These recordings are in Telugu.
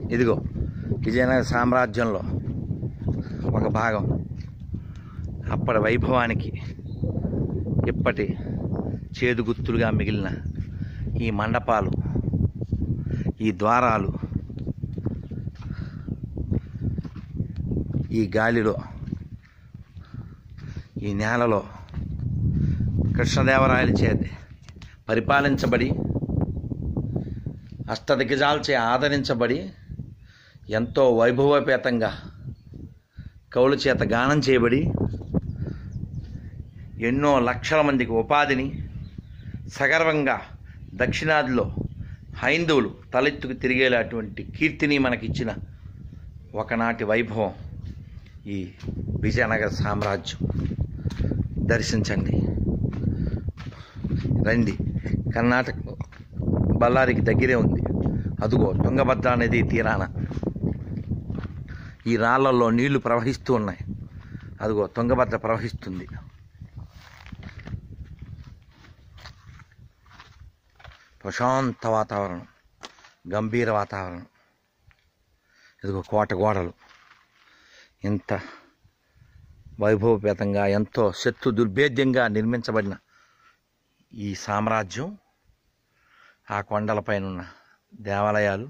ఇదిగో విజయనగర సామ్రాజ్యంలో ఒక భాగం అప్పటి వైభవానికి ఇప్పటి చేదు గుర్తులుగా మిగిలిన ఈ మండపాలు ఈ ద్వారాలు ఈ గాలిలో ఈ నేలలో కృష్ణదేవరాయల చేత పరిపాలించబడి అష్టదిగ్గజాలచే ఆదరించబడి ఎంతో వైభవపేతంగా కౌలు చేత గానం చేయబడి ఎన్నో లక్షల మందికి ఉపాధిని సగర్వంగా దక్షిణాదిలో హైందవులు తలెత్తుకు తిరిగేలాటువంటి కీర్తిని మనకిచ్చిన ఒకనాటి వైభవం ఈ విజయనగర సామ్రాజ్యం దర్శించండి రండి కర్ణాటక బళ్ళారికి దగ్గరే ఉంది అదుగో తుంగభద్ర నది తీరాన ఈ రాళ్లలో నీళ్లు ప్రవహిస్తూ ఉన్నాయి అదిగో తుంగభద్ర ప్రవహిస్తుంది ప్రశాంత వాతావరణం గంభీర వాతావరణం ఇదిగో కోట గోడలు ఇంత వైభవపేతంగా ఎంతో శత్రు దుర్భేద్యంగా నిర్మించబడిన ఈ సామ్రాజ్యం ఆ కొండలపైన ఉన్న దేవాలయాలు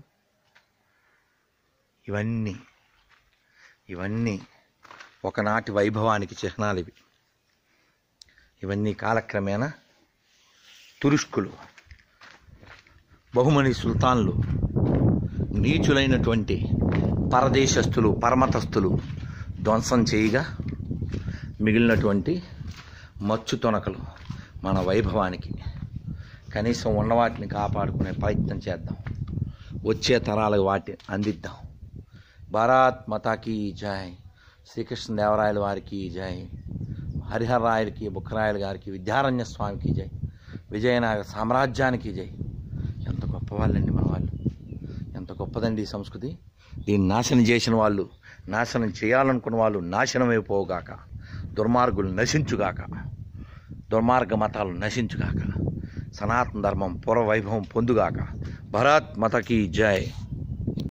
ఇవన్నీ ఇవన్నీ ఒకనాటి వైభవానికి చిహ్నాలు ఇవి ఇవన్నీ కాలక్రమేణా తురుష్కులు బహుమని సుల్తాన్లు నీచులైనటువంటి పరదేశస్థులు పరమతస్థులు ధ్వంసం చేయగా మిగిలినటువంటి మచ్చు తొనకలు మన వైభవానికి కనీసం ఉన్న వాటిని కాపాడుకునే ప్రయత్నం చేద్దాం వచ్చే తరాలకు వాటిని అందిద్దాం భారత్ మతాకి జై శ్రీకృష్ణదేవరాయల వారికి జై హరిహర రాయలకి బుక్కరాయల గారికి విద్యారణ్య స్వామికి జై విజయనగర సామ్రాజ్యానికి జై ఎంత గొప్ప వాళ్ళండి మన వాళ్ళు ఎంత గొప్పదండి ఈ సంస్కృతి దీన్ని నాశనం చేసిన వాళ్ళు నాశనం చేయాలనుకున్న వాళ్ళు నాశనమైపోగాక దుర్మార్గులు నశించుగాక దుర్మార్గ మతాలు నశించుగాక సనాతన ధర్మం పూర్వ వైభవం పొందుగాక భరత్ మతకి జై